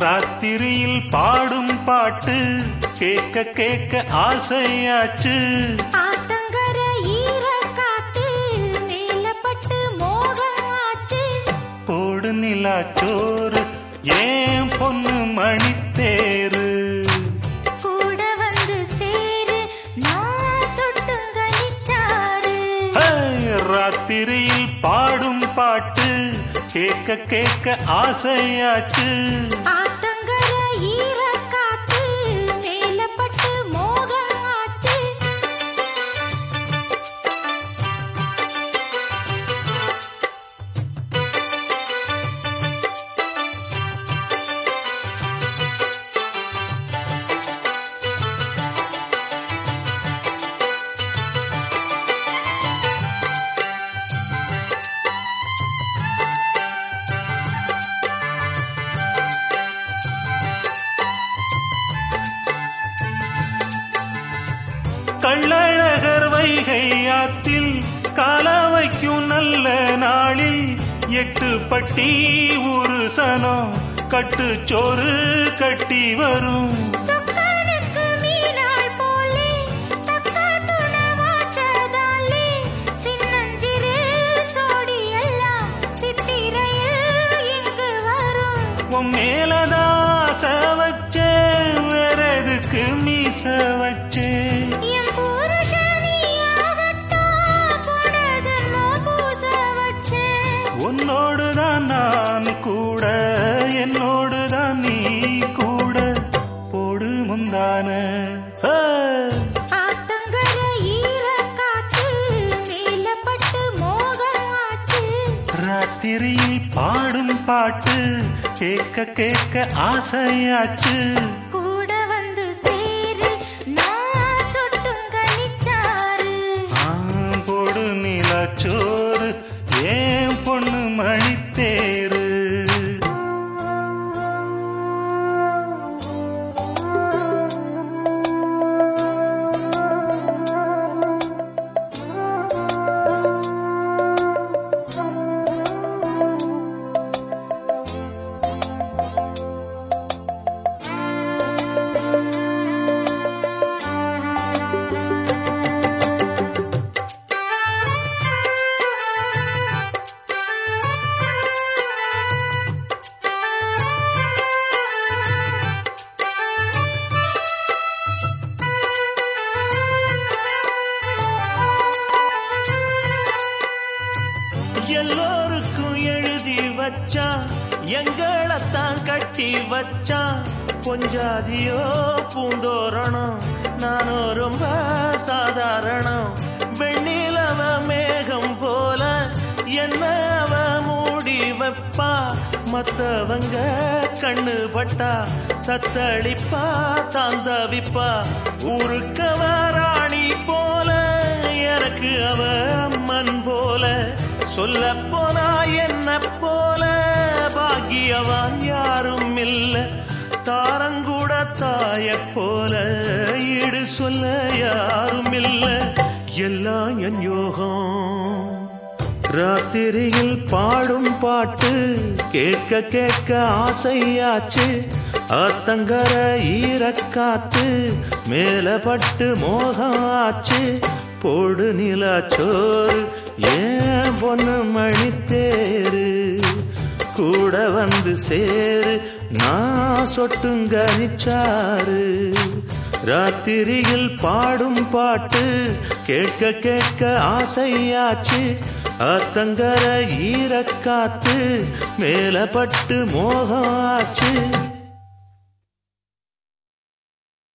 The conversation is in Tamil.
ராத்திரியில் பாடும் பாட்டு கேட்க கேட்க ஆசையாச்சு ஆத்தங்கர ஈரக்காத்து மேலப்பட்டு மோகம் ஆச்சு போடு நிலா சோறு ஏன் பொண்ணு மணித்தேரு கூட வந்து சேரு நான் சுட்டுங்க நிச்சாரு ஹே, ராத்திரியில் பாடும் பாட்டு கேட்க கேட்க ஆசையாச்சு ஆத்தங்கர ஈரக்காத்து மேலப்பட்டு மோகம் ஆச்சு கள்ளழகர் வைகை ஆத்தில் கால வைக்கும் நல்ல நாளில் எட்டு பட்டி ஒரு சனம் கட்டு சோறு கட்டி வரும் சொக்கனுக்கு மீனாள் போலே தக்க துணவாச்சதாலே சின்னஞ்சிறு சோடி எல்லாம் சித்திரையில் இங்கு வரும் உன் மேலதான் ஆசை வச்சேன் வேற எதுக்கு மீச வச்சேன் என் புருஷனியாகத்தான் போன ஜென்மம் பூச வச்சேன் உன்னோடுதான் நான் கூட என்னோடுதான் நீ கூட போடு முந்தான ஆ. ஆத்தங்கர ஈரக்காத்து மேலப்பட்டு மோகம் ஆச்சு ராத்திரியில் பாடும் பாட்டு கேட்க கேட்க ஆசையாச்சு கூட வந்து சேரு நான் சுட்டுங்க நிச்சாரு ஆம்போடு நிலச்சோறு ஏன் பொண்ணு மணித்தேரு எல்லோருக்கும் எழுதி வச்சான் எங்களைத்தான் கட்டி வச்சான் பொஞ்சாதியோ பூந்தோரணம் நானோ ரொம்ப சாதாரணம் வெண்ணிலவ மேகம் போல என்ன அவ மூடி வைப்பா மத்தவங்க கண்ணு பட்டா தத்தளிப்பா தாந்தவிப்பா ஊருக்கவ ராணி போல எனக்கு அவ அம்மன் போல சொல்ல போனா என்ன போல பாக்கியவான் யாரும் இல்ல தாரங்கூட தாய போல ஈடு சொல்ல யாரும் இல்ல எல்லாம் என் யோகம் ராத்திரியில் பாடும் பாட்டு கேட்க கேட்க ஆசையாச்சு ஆத்தங்கர ஈரக்காத்து மேல பட்டு மோகம் ஆச்சு போடு நிலாச்சோறு ஏன் பொண்ணு மணித்தேரு கூட வந்து சேரு நான் சொட்டுங்க நிச்சாரு ராத்திரியில் பாடும் பாட்டு கேட்க கேட்க ஆசையாச்சு ஆத்தங்கர ஈரக்காத்து மேல பட்டு மோகம் ஆச்சு